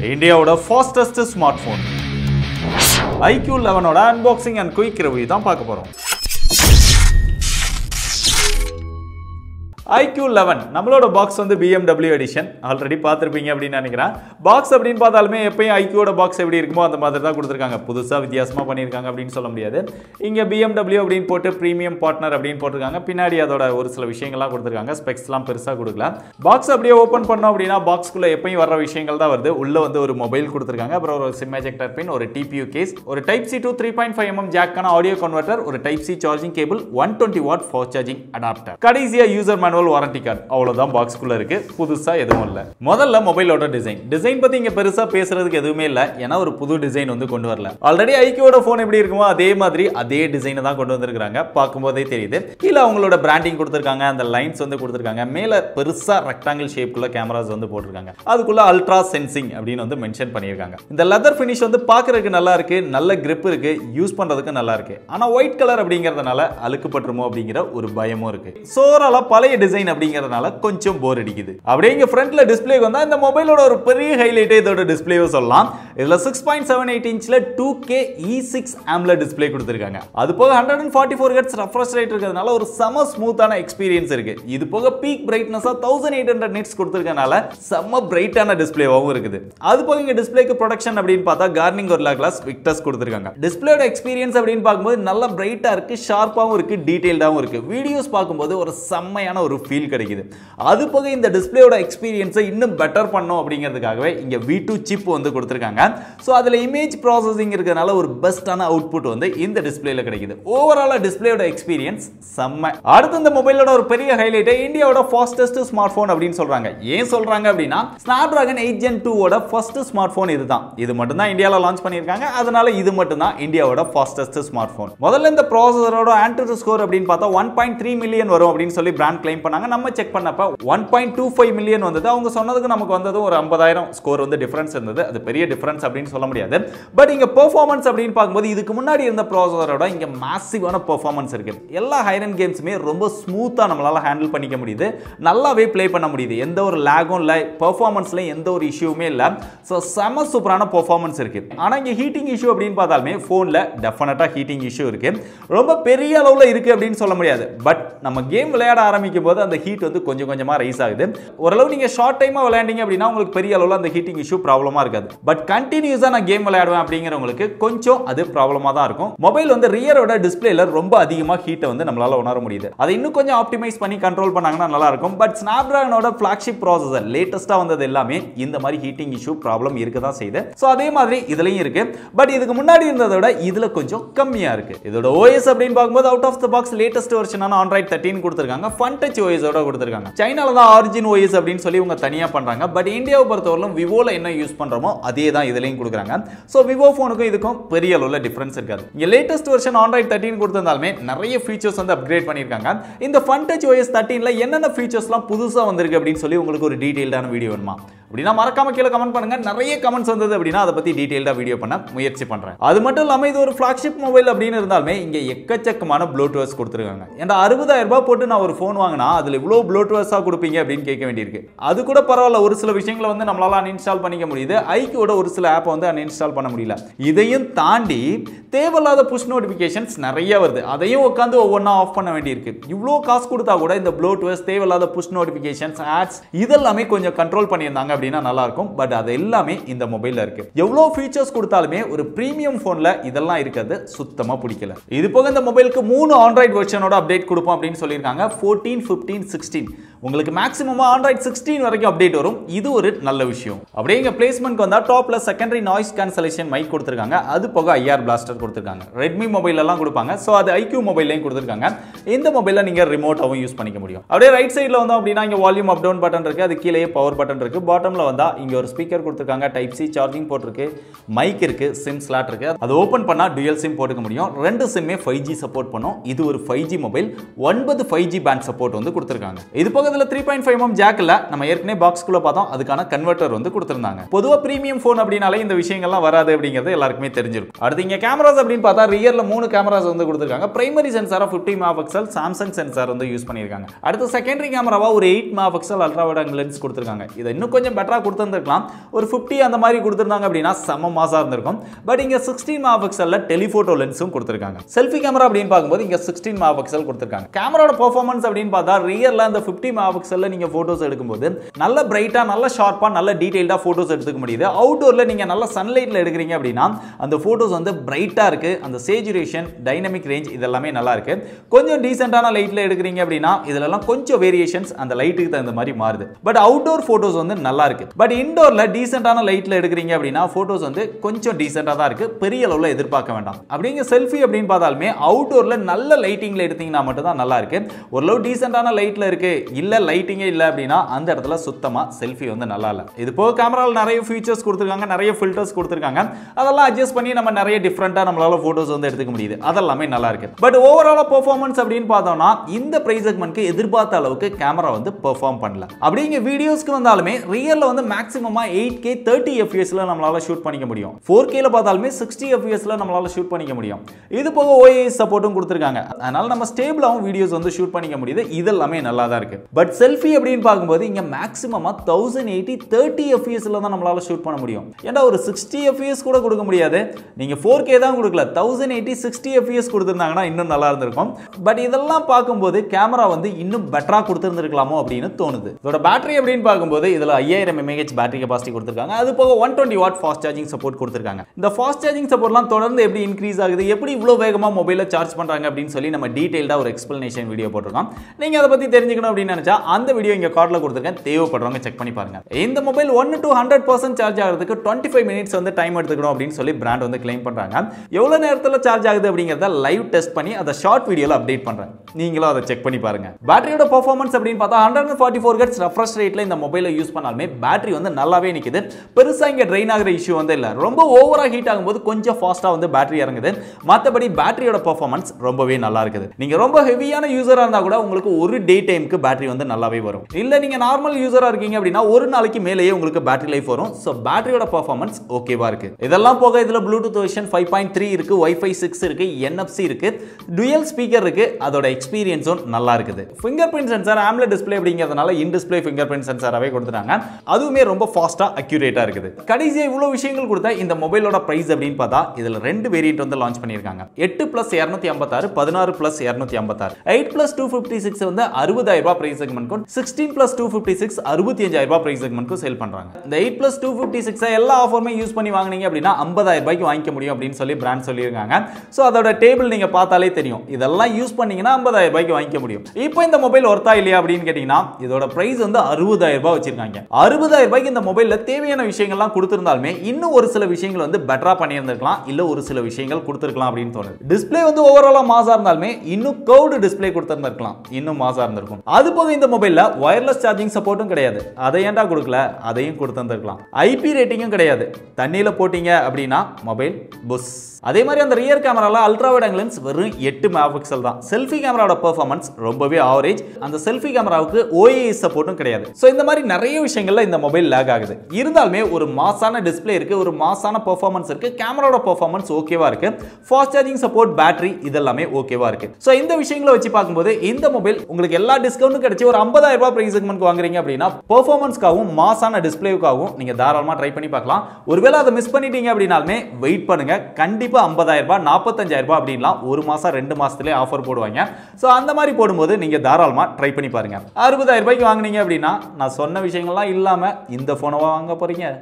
இந்தியாவோட fastest smart phone IQ லெவனோட unboxing and quick review தான் பார்க்க போகிறோம் ஐக்யூ லெவன் நம்மளோட பாக்ஸ் வந்து BMW எடிஷன் ஆல்ரெடி பார்த்துருப்பீங்க அப்படின்னு நினைக்கிறேன் பாக்ஸ் அப்படின்னு பார்த்தாலுமே எப்பயும் ஐக்யூட பாக்ஸ் எப்படி இருக்குமோ அந்த மாதிரி தான் கொடுத்துருக்காங்க புதுசாக வித்தியாசமாக பண்ணியிருக்காங்க அப்படின்னு சொல்ல முடியாது இங்கே BMW அப்படின்னு போட்டு ப்ரீமியம் பார்ட்னர் அப்படின்னு போட்டிருக்காங்க பின்னாடி அதோட ஒரு சில விஷயங்கள்லாம் கொடுத்துருக்காங்க ஸ்பெக்ஸ்லாம் பெருசாக கொடுக்கல பாக்ஸ் அப்படியே ஓப்பன் பண்ணோம் அப்படின்னா பாக்ஸ்க்குள்ளே எப்பயும் வர விஷயங்கள் தான் வருது உள்ளே வந்து ஒரு மொபைல் கொடுத்துருக்காங்க அப்புறம் ஒரு சிம் எஜெக்டர் பின் ஒரு டிபியூ கேஸ் ஒரு type C two three point five MM ஜாக்கான audio converter ஒரு type C charging cable one twenty watt fast charging adapter கடைசியா யூசர் மேனுவல் வாரண்டி கார்டு அவ்வளவுதான் பாக்ஸ்க்குள்ள இருக்கு புதுசா எதுவும் இல்ல முதல்ல மொபைலோட டிசைன் டிசைன் பத்தி இங்க பெருசா பேசுறதுக்கு எதுவுமே இல்ல ஏன்னா ஒரு புது டிசைன் வந்து கொண்டு வரல ஆல்ரெடி ஐக்கியோட போன் எப்படி இருக்குமோ அதே மாதிரி அதே டிசைனை தான் கொண்டு வந்திருக்காங்க பார்க்கும்போதே தெரியுது கீழே அவங்களோட பிராண்டிங் கொடுத்துருக்காங்க அந்த லைன்ஸ் வந்து கொடுத்துருக்காங்க மேல பெருசா ரெக்டாங்கிள் ஷேப்குள்ள கேமராஸ் வந்து போட்டிருக்காங்க அதுக்குள்ள அல்ட்ரா சென்சிங் அப்படின்னு வந்து மென்ஷன் பண்ணியிருக்காங்க இந்த லெதர் ஃபினிஷ் வந்து பார்க்கறதுக்கு நல்லா இருக்கு நல்ல grip இருக்கு யூஸ் பண்றதுக்கு நல்லா இருக்கு ஆனா ஒயிட் கலர் அப்படிங்கறதுனால அழுக்குப்பட்டுருமோ அப்படிங்கிற ஒரு பயமும் இருக்கு சோரால பழைய டிசைன் அப்படிங்கறதுனால கொஞ்சம் போர் அடிக்குது அப்படியே இங்க ஃப்ரண்ட்ல டிஸ்பிளே வந்தா இந்த மொபைலோட ஒரு பெரிய ஹைலைட்டே இதோட டிஸ்பிளேவை சொல்லலாம் இதுல six point seven eight இன்ச்ல two K E six ஆம்ல display கொடுத்துருக்காங்க அது போக hundred and forty four heads refresh rate இருக்கிறதுனால ஒரு செம ஸ்மூத்தான எக்ஸ்பீரியன்ஸ் இருக்கு இது போக peak பிரைட்னஸா thousand eight hundred nits கொடுத்துருக்கனால செம்ம பிரைட்டான டிஸ்பிளேவாகவும் இருக்குது அது போக இங்க டிஸ்பிளேக்கு ப்ரொடக்ஷன் அப்படின்னு பார்த்தா கார்னிங் ஒரு கிளாஸ் விக்டஸ் கொடுத்துருக்காங்க டிஸ்பிளேயோட எக்ஸ்பீரியன்ஸ் அப்படின்னு பார்க்கும்போது நல்ல பிரைட்டா இருக்கு ஷார்ப்பாகவும் இருக்கு டீடைல்டாகவும் இருக்கு வீடியோஸ் பார்க்கும்போது ஒரு செம்மையான ஒரு ஃபீல் கிடைக்குது அது போக இந்த டிஸ்பிளேயோட எக்ஸ்பீரியன்ஸை இன்னும் பெட்டர் பண்ணும் அப்படிங்கிறதுக்காகவே இங்க வி டூ சிப் வந்து கொடுத்துருக்காங்க ஸோ அதில் இமேஜ் ப்ராசஸிங் இருக்கிறதுனால ஒரு பெஸ்ட்டான அவுட்புட் வந்து இந்த டிஸ்பிளேல கிடைக்குது ஓவராலாக டிஸ்பிளேயோட எக்ஸ்பீரியன்ஸ் செம்ம அடுத்து இந்த மொபைலோட ஒரு பெரிய ஹைலைட்டே இந்தியாவோட ஃபாஸ்டஸ்ட் ஸ்மார்ட் ஃபோன் அப்படின்னு சொல்றாங்க ஏன் சொல்றாங்க அப்படின்னா ஸ்னாப்டிராகன் எயிட் ஜென் டூவோட ஃபர்ஸ்ட் ஸ்மார்ட் ஃபோன் இதுதான் இது மட்டும் தான் இந்தியாவில் லான்ச் பண்ணியிருக்காங்க அதனால இது மட்டும் தான் இந்தியாவோட ஃபாஸ்டஸ்ட் ஸ்மார்ட் ஃபோன் முதல்ல இந்த ப்ராசஸரோட ஆண்ட்ராய்டு ஸ்கோர் அப்படின்னு பார்த்தா ஒன் பாயிண்ட் த்ரீ மில்லியன் வரும் அப்படின்னு சொல்லி பிராண்ட் கிளைம் பண்ணாங்க நம்ம செக் பண்ணப்ப one point two five million வந்தது அவங்க சொன்னதுக்கு நமக்கு வந்தது ஒரு ஐம்பதாயிரம் ஸ்கோர் வந்து டிஃபரன்ஸ் இருந்தது அது பெரிய டிஃபரன்ஸ் அப்படின்னு சொல்ல முடியாது பட் இங்க பெர்ஃபார்மன்ஸ் அப்படின்னு பார்க்கும்போது இதுக்கு முன்னாடி இருந்த ப்ராசஸரோட இங்க மேசிவான பெர்ஃபார்மன்ஸ் இருக்கு எல்லா ஹைரன் கேம்ஸுமே ரொம்ப ஸ்மூத்தாக நம்மளால ஹேண்டில் பண்ணிக்க முடியுது நல்லாவே ப்ளே பண்ண முடியுது எந்த ஒரு லேகும் இல்லை பெர்ஃபார்மன்ஸ்ல எந்த ஒரு இஷ்யூமே இல்லை ஸோ செம சூப்பரான பெர்ஃபார்மன்ஸ் இருக்கு ஆனால் இங்கே ஹீட்டிங் இஷ்யூ அப்படின்னு பார்த்தாலுமே ஃபோனில் டெஃபினட்டாக ஹீட்டிங் இஷ்யூ இருக்கு ரொம்ப பெரிய அளவில் இருக்கு அப்படின்னு சொல்ல முடியாது பட் நம்ம கேம் விளையாட ஆரம்பிக்கும் போது அந்த ஹீட் வந்து கொஞ்சம் கொஞ்சமாக ரைஸ் ஆகுது ஓரளவு நீங்கள் ஷார்ட் டைமாக விளையாண்டீங்க அப்படின்னா உங்களுக்கு பெரிய அளவில் அந்த ஹீட்டிங் இஷ்யூ ப்ராப்ளமாக இருக்காது பட் கண்டினியூஸாக நான் கேம் விளையாடுவேன் அப்படிங்கிறவங்களுக்கு கொஞ்சம் அது ப்ராப்ளமாக தான் இருக்கும் மொபைல் வந்து ரியரோட டிஸ்பிளேல ரொம்ப அதிகமாக ஹீட்டை வந்து நம்மளால உணர முடியுது அதை இன்னும் கொஞ்சம் ஆப்டிமைஸ் பண்ணி கண்ட்ரோல் பண்ணாங்கன்னா நல்லா இருக்கும் பட் ஸ்னாப்டிராகனோட ஃபிளாக்ஷிப் ப்ராசஸர் லேட்டஸ்ட்டாக வந்தது எல்லாமே இந்த மாதிரி ஹீட்டிங் இஷ்யூ ப்ராப்ளம் இருக்க தான் செய்யுது ஸோ அதே மாதிரி இதுலையும் இருக்கு பட் இதுக்கு முன்னாடி இருந்ததை விட இதுல கொஞ்சம் கம்மியா இருக்கு இதோட ஓஎஸ் அப்படின்னு பார்க்கும்போது out of the box latest வெர்ஷனான Android thirteen கொடுத்துருக்காங்க ஃபன் டச் ஓஎஸோட கொடுத்துருக்காங்க சைனால தான் ஆரிஜின் ஓஎஸ் அப்படின்னு சொல்லி இவங்க தனியா பண்றாங்க பட் இந்தியாவை பொறுத்தவரையிலும் விவோல என்ன யூஸ் பண்றோமோ அதே தான் இதுலையும் கொடுக்குறாங்க ஸோ விவோ ஃபோனுக்கும் இதுக்கும் பெரிய அளவில் டிஃபரன்ஸ் இருக்காது இங்க லேட்டஸ்ட் வெர்ஷன் ஆண்ட்ராய்ட் தேர்ட்டின் கொடுத்திருந்தாலுமே நிறைய ஃபீச்சர்ஸ் வந்து அப்கிரேட் பண்ணியிருக்காங்க இந்த ஃபன் டச் ஓஎஸ் தேர்ட்டீன்ல என்னென்ன ஃபீச்சர்ஸ்லாம் புதுசாக வந்திருக்கு அப்படின்னு சொல்லி உங்களுக்கு ஒரு டீடைல்டான வீடியோ வேணுமா அப்படின்னா மறக்காம கீழே கமெண்ட் பண்ணுங்க நிறைய கமெண்ட்ஸ் வந்தது அப்படின்னா அதை பத்தி டீடைல்டாக வீடியோ பண்ண முயற்சி பண்றேன் அது மட்டும் இல்லாமல் இது ஒரு ஃபிளாக்ஷிப் மொபைல் அப்படின்னு இருந்தாலுமே இங்க எக்கச்சக்கமான ப்ளூடூத்ஸ் கொடுத்துருக்காங்க ஏன்னா அறுபதாயிரம் ரூபாய் போட்டு நான் ஒரு ஃபோன் வாங்கினா அதுல இவ்வளோ ப்ளூடூத்ஸாக கொடுப்பீங்க அப்படின்னு கேட்க வேண்டியிருக்கு அது கூட பரவாயில்ல ஒரு சில விஷயங்களை வந்து நம்மளால அன்இன்ஸ்டால் பண்ணிக்க முடியுது ஐக்கியோட ஒரு சில ஆப்பை வந்து அன்இன்ஸ்டால் பண்ண முடியல இதையும் தாண்டி தேவையில்லாத புஷ் நோட்டிஃபிகேஷன்ஸ் நிறைய வருது அதையும் உட்காந்து ஒவ்வொன்றா ஆஃப் பண்ண வேண்டியிருக்கு இவ்வளோ காசு கொடுத்தா கூட இந்த ப்ளூடூத் தேவையில்லாத புஷ் நோட்டிஃபிகேஷன்ஸ் ஆட்ஸ் இதெல்லாமே கொஞ்சம் கண்ட்ரோல் பண்ணியிருந்தாங்க அப்படின்னா நல்லா இருக்கும் பட் அது எல்லாமே இந்த மொபைல்ல இருக்கு எவ்வளோ ஃபீச்சர்ஸ் கொடுத்தாலுமே ஒரு ப்ரீமியம் ஃபோன்ல இதெல்லாம் இருக்கிறது சுத்தமா பிடிக்கல இது போக இந்த மொபைலுக்கு மூணு ஆண்ட்ராய்ட் வெர்ஷனோட அப்டேட் கொடுப்போம் அப்படின்னு சொல்லியிருக்காங்க ஃபோர்டீன் ஃபிஃப்டீன் சிக்ஸ்டீன் உங்களுக்கு மேக்ஸிமமாக ஆண்ட்ராய்ட் சிக்ஸ்டீன் வரைக்கும் அப்டேட் வரும் இது ஒரு நல்ல விஷயம் அப்படியே இங்கே பிளேஸ்மெண்ட் வந்தால் டாப்ல செகண்டரி நாய்ஸ் கேன்சலேஷன் மைக் கொடுத்துருக்காங்க அது போக ஐஆர் பிளாஸ்டர் கொடுத்துருக்காங்க ரெட்மி மொபைல் எல்லாம் கொடுப்பாங்க ஸோ அது ஐக்யூ மொபைல்லையும் கொடுத்துருக்காங்க இந்த மொபைலில் நீங்கள் ரிமோட்டாகவும் யூஸ் பண்ணிக்க முடியும் அப்படியே ரைட் சைடில் வந்தோம் அப்படின்னா இங்கே வால்யூம் அப் டவுன் பட்டன் இருக்கு அது கீழே பவர் பட்டன் இருக்கு பாட்டமில் வந்தால் இங்கே ஒரு ஸ்பீக்கர் கொடுத்துருக்காங்க டைப் சி சார்ஜிங் போட்டிருக்கு மைக் இருக்கு சிம் ஸ்லாட் இருக்கு அது ஓப்பன் பண்ணால் டுயல் சிம் போட்டுக்க முடியும் ரெண்டு சிம்மே ஃபைவ் ஜி சப்போர்ட் பண்ணும் இது ஒரு ஃபைவ் ஜி மொபைல் ஒன்பது ஃபைவ் ஜி பேண்ட் சப்போர்ட் வந்து கொடுத்துருக்காங்க இது போக இதில் three point five M jack இல்லை நம்ம ஏற்கனவே பாக்ஸ்குள்ளே பார்த்தோம் அதுக்கான கன்வெர்ட்டர் வந்து கொடுத்துருந்தாங்க பொதுவாக ப்ரீமியம் ஃபோன் அப்படின்னாலே இந்த விஷயங்கள்லாம் வராது அப்படிங்கிறது எல்லாருக்குமே தெரிஞ்சிருக்கும் அடுத்து இங்கே கேமராஸ் அப்படின்னு பார்த்தா ரியரில் மூணு கேமராஸ் வந்து கொடுத்துருக்காங்க primary சென்சாராக fifty mega pixel Samsung sensor வந்து யூஸ் பண்ணியிருக்காங்க அடுத்து செகண்டரி கேமராவா ஒரு eight mega pixel ultra wide lens கொடுத்துருக்காங்க இதை இன்னும் கொஞ்சம் பெட்டராக கொடுத்துருந்துருக்கலாம் ஒரு ஃபிஃப்டி அந்த மாதிரி கொடுத்துருந்தாங்க அப்படின்னா செம்ம மாசாக இருந்திருக்கும் பட் இங்கே சிக்ஸ்டீன் மெகா பிக்சலில் டெலிஃபோட்டோ லென்ஸும் கொடுத்துருக்காங்க செல்ஃபி கேமரா அப்படின்னு பார்க்கும்போது இங்கே சிக்ஸ்டீன் மெகா பிக்சல் கொடுத்துருக்காங்க கேமராவோட பெர்ஃபார்மன்ஸ் அப்படின்னு பார்த்தா ரியரில் அந்த ஃபிஃப்டி மெகா பிக்சலில் நீங்கள் ஃபோட்டோஸ் எடுக்கும்போது நல்ல பிரைட்டாக நல்ல ஷார்ப்பாக நல்ல டீட்டெயில்டாக ஃபோட்டோஸ் எடுத்துக்க முடியுது அவுட்டோரில் நீங்கள் நல்ல சன்லைட்டில் எடுக்கிறீங்க அப்படின்னா அந்த ஃபோட்டோஸ் வந்து பிரைட்டாக இருக்குது அந்த சேச்சுரேஷன் டைனமிக் ரேஞ்ச் இதெல்லாமே நல்லா இருக்கு கொஞ்சம் டீசெண்டான லைட்டில் எடுக்கிறீங்க அப்படின்னா இதுலலாம் கொஞ்சம் வேரியேஷன்ஸ் அந்த லைட்டுக்கு தகுந்த மாதிரி மாறுது பட் அவுட்டோர் ஃபோட்டோஸ் வந்து நல்லா இருக்கு பட் இன்டோரில் டீசெண்டான லைட்டில் எடுக்கிறீங்க அப்படின்னா ஃபோட்டோஸ் வந்து கொஞ்சம் டீசெண்டாக தான் இருக்கு பெரிய அளவில் எதிர்பார்க்க வேண்டாம் அப்படிங்க செல்ஃபி அப்படின்னு பார்த்தாலுமே அவுட்டோரில் நல்ல லைட்டிங்கில் எடுத்தீங்கன்னா மட்டும் தான் நல்லா இருக்கு ஓரளவு டீசெண்டான லைட்டில் இருக்கு இல்லை லைட்டிங்கே இல்லை அப்படின்னா அந்த இடத்துல சுத்தமாக செல்ஃபி வந்து நல்லா இல்லை இது போக கேமராவில் நிறைய ஃபீச்சர்ஸ் கொடுத்துருக்காங்க நிறைய ஃபில்டர்ஸ் கொடுத்துருக்காங்க அதெல்லாம் அட்ஜஸ்ட் பண்ணி நம்ம நிறைய டிஃப்ரெண்ட்டாக நம்மளால ஃபோட்டோஸ் வந்து எடுத்துக்க முடியுது அதெல்லாமே நல்லா இருக்கு பட் ஓவராலாக பெர்ஃபார்மன்ஸ் அப்படின்னு பார்த்தோம்னா இந்த பிரைஸ் செக்மெண்ட்க்கு எதிர்பார்த்த அளவுக்கு கேமரா வந்து பெர்ஃபார்ம் பண்ணல அப்படிங்க வீடியோஸ்க்கு வந்தாலுமே ரியலில் வந்து மேக்ஸிமமாக எயிட் கே தேர்ட்டி எஃப்எஸ்ல நம்மளால ஷூட் பண்ணிக்க முடியும் ஃபோர் கேல பார்த்தாலுமே சிக்ஸ்டி எஃப்எஸ்ல நம்மளால ஷூட் பண்ணிக்க முடியும் இது போக ஓஏஎஸ் சப்போர்ட்டும் கொடுத்துருக்காங்க அதனால நம்ம ஸ்டேபிளாகவும் வீடியோஸ் வந்து ஷூட் பண்ணிக்க முடியுது இதெல்லாமே நல்லா தான் இருக்கு பட் செல்ஃபி அப்படின்னு பார்க்கும்போது இங்க மேக்ஸிமமாக தௌசண்ட் எயிட்டி தேர்ட்டி எஃப்எஸ்ல தான் நம்மளால ஷூட் பண்ண முடியும் ஏன்னா ஒரு சிக்ஸ்டி எஃப்எஸ் கூட கொடுக்க முடியாது நீங்க ஃபோர் கே தான் கொடுக்கல தௌசண்ட் எயிட்டி சிக்ஸ்டி எஃப்எஸ் கொடுத்துருந்தாங்கன்னா இன்னும் நல்லா இருந்திருக்கும் பட் இதெல்லாம் பார்க்கும்போது கேமரா வந்து இன்னும் பெட்டரா கொடுத்துருந்துருக்கலாமோ அப்படின்னு தோணுது இதோட பேட்டரி அப்படின்னு பார்க்கும்போது இதுல ஐயாயிரம் எம்ஏஹெச் பேட்டரி கெபாசிட்டி கொடுத்துருக்காங்க அது போக one twenty watt fast charging support கொடுத்துருக்காங்க இந்த ஃபாஸ்ட் சார்ஜிங் சப்போர்ட்லாம் தொடர்ந்து எப்படி இன்க்ரீஸ் ஆகுது எப்படி இவ்வளோ வேகமாக மொபைலில் சார்ஜ் பண்ணுறாங்க அப்படின்னு சொல்லி நம்ம டீட்டெயில்டாக ஒரு எக்ஸ்பிளனேஷன் வீடியோ போட்டிருக்கோம் நீங்கள் அதை பற்றி தெரிஞ்சுக்கணும் அப்படின்னு நினச்சா அந்த வீடியோ இங்கே கார்டில் கொடுத்துருக்கேன் தேவைப்படுறவங்க செக் பண்ணி பாருங்க இந்த mobile one to hundred percent charge ஆகிறதுக்கு டுவெண்ட்டி ஃபைவ் மினிட்ஸ் வந்து டைம் எடுத்துக்கணும் அப்படின்னு சொல்லி பிராண்ட் வந்து கிளைம் பண்ணுறாங்க எவ்வளோ நேரத்தில் சார்ஜ் ஆகுது அப்படிங்கிறத லைவ் டெஸ்ட் பண்ணி அதை ஷார்ட் வீடியோவில் அப்டேட் பண்ணுறேன் நீங்களும் அதை செக் பண்ணி பாருங்க பேட்டரியோட பர்ஃபார்மன்ஸ் அப்படின்னு பார்த்தா hundred and forty four hertz refresh ரேட்டில் இந்த மொபைலை யூஸ் பண்ணாலுமே பேட்டரி வந்து நல்லாவே நிற்குது பெருசாக இங்கே ட்ரெயின் ஆகிற இஷ்யூ வந்து இல்லை ரொம்ப ஓவராக ஹீட் ஆகும்போது கொஞ்சம் ஃபாஸ்ட்டாக வந்து பேட்டரி இறங்குது மற்றபடி பேட்டரியோட பர்ஃபார்மன்ஸ் ரொம்பவே நல்லா இருக்குது நீங்கள் ரொம்ப ஹெவியான யூசராக இருந்தால் கூட உங்களுக்கு ஒரு டே டைமுக்கு பேட்டரி வந்து நல்லாவே வரும் இல்லை நீங்கள் நார்மல் யூசராக இருக்கீங்க அப்படின்னா ஒரு நாளைக்கு மேலேயே உங்களுக்கு பேட்டரி லைஃப் வரும் ஸோ பேட்டரியோட பர்ஃபார்மன்ஸ் ஓகேவா இருக்கு இதெல்லாம் போக இதில் Bluetooth version five point three இருக்கு வைஃபை சிக்ஸ் இருக்கு என்எஃப்சி இருக்கு டுயல் ஸ்பீக்கர் இருக்கு அதோட எக்ஸ்பீரியன்ஸும் நல்லா இருக்குது ஃபிங்கர் பிரிண்ட் சென்சார் ஆம்ல டிஸ்பிளே அப்படிங்கிறதுனால இன் டிஸ்பிளே ஃபிங்கர் பிரிண்ட் சென்சாராகவே கொடுத்துட்டாங்க அதுவுமே ரொம்ப ஃபாஸ்ட்டாக அக்யூரேட்டாக இருக்குது கடைசியாக இவ்வளோ விஷயங்கள் கொடுத்தா இந்த மொபைலோட ப்ரைஸ் அப்படின்னு பார்த்தா இதில் ரெண்டு வேரியன்ட் வந்து லான்ச் பண்ணியிருக்காங்க எட்டு பிளஸ் இரநூத்தி ஐம்பத்தாறு பதினாறு பிளஸ் இரநூத்தி ஐம்பத்தாறு eight plus two fifty six வந்து அறுபதாயிரம் ரூபாய் பிரைஸ் செக்மெண்ட்க்கும் sixteen plus two fifty six அறுபத்தி அஞ்சாயிரம் ரூபாய் பிரைஸ் செக்மெண்ட்க்கும் சேல் பண்ணுறாங்க இந்த எயிட் பிளஸ் டூ ஃபிஃப்டி சிக்ஸை எல்லா ஆஃபருமே யூஸ் பண்ணி வாங்குனீங்க அப்படின்னா ஐம்பதாயிரம் ரூபாய்க்கு வாங்கிக்க முடியும் அப்படின்னு சொல்லி பிராண்ட் சொல்லியிருக்காங்க ஸோ அதோட டேபிள் நீங்கள் பார்த்தாலே தெரியும் இதெல்லாம் யூஸ் பண்ணீங்கன்னா ஐம்பதாயிரம் ரூபாய்க்கு வாங்கிக்க முடியும் இப்போ இந்த மொபைல் ஒர்த்தா இல்லையா அப்படின்னு கேட்டிங்கன்னா இதோட பிரைஸ் வந்து அறுபதாயிரம் ரூபாய் வச்சிருக்காங்க அறுபதாயிரம் ரூபாய்க்கு இந்த மொபைலில் தேவையான விஷயங்கள்லாம் கொடுத்துருந்தாலுமே இன்னும் ஒரு சில விஷயங்கள் வந்து பெட்டரா பண்ணியிருந்திருக்கலாம் இல்ல ஒரு சில விஷயங்கள் கொடுத்துருக்கலாம் அப்படின்னு தோணுது டிஸ்பிளே வந்து ஓவராலா மாசா இருந்தாலுமே இன்னும் கவுடு டிஸ்பிளே கொடுத்துருந்துருக்கலாம் இன்னும் மாசா இருந்திருக்கும் அது போக இந்த மொபைல்ல வயர்லெஸ் சார்ஜிங் சப்போர்ட்டும் கிடையாது அதை ஏன்டா கொடுக்கல அதையும் கொடுத்துருந்துருக்கலாம் ஐபி ரேட்டிங்கும் கிடையாது தண்ணியில போட்டீங்க அப்படின்னா மொபைல் புஸ் அதே மாதிரி அந்த ரியர் கேமரால அல்ட்ரா வைட் ஆங்கிள் லென்ஸ் வெறும் எட்டு மெகா பிக்சல் தான் செல்ஃபி கேமராவோட பெர்ஃபார்மன்ஸ் ரொம்பவே ஆவரேஜ் அந்த செல்ஃபி கேமராவுக்கு ஓஏஎஸ் சப்போர்ட்டும் கிடையாது ஸோ இந்த மாதிரி நிறைய விஷயங்கள்ல இந்த மொபைல் லேக் ஆகுது இருந்தாலுமே ஒரு மாசான டிஸ்பிளே இருக்கு ஒரு மாசான பெர்ஃபார்மன்ஸ் இருக்கு கேமராவோட பெர்ஃபார்மன்ஸ் ஓகேவா இருக்கு ஃபாஸ்ட் சார்ஜிங் சப்போர்ட் பேட்டரி இதெல்லாமே ஓகேவா இருக்கு ஸோ இந்த விஷயங்களை வச்சு பார்க்கும்போது இந்த மொபைல் உங்களுக்கு எல்லா டிஸ்கவுண்ட்டும் கிடைச்சி ஒரு ஐம்பதாயிரம் ரூபாய் பிரைஸ் செக்மெண்ட் வாங்குறீங்க அப்படின்னா பெர்ஃபார்மன்ஸ்க்காகவும் மாசான டிஸ்பிளேவுக்காகவும் நீங்க தாராளமா ட்ரை பண்ணி பார்க்கலாம் ஒருவேளை அதை மிஸ் பண்ணிட்டீங்க அப்படின்னாலுமே வெயிட் பண்ணுங்க கண்டிப்பா ஐம்பதாயிரம் ரூபாய் நாற்பத்தஞ்சாயிரம் ரூபாய் அப்படின்லாம் ஒரு மாசம் ரெண்டு மாசத்துலேயே ஆஃபர் போடுவாங்க ஸோ அந்த மாதிரி போடும்போது நீங்க தாராளமா ட்ரை பண்ணி பாருங்க அறுபதாயிரம் ரூபாய்க்கு வாங்குனீங்க அப்படின்னா நான் சொன்ன விஷயங்கள்லாம் இல்லாம இந்த போனை வாங்க போறீங்க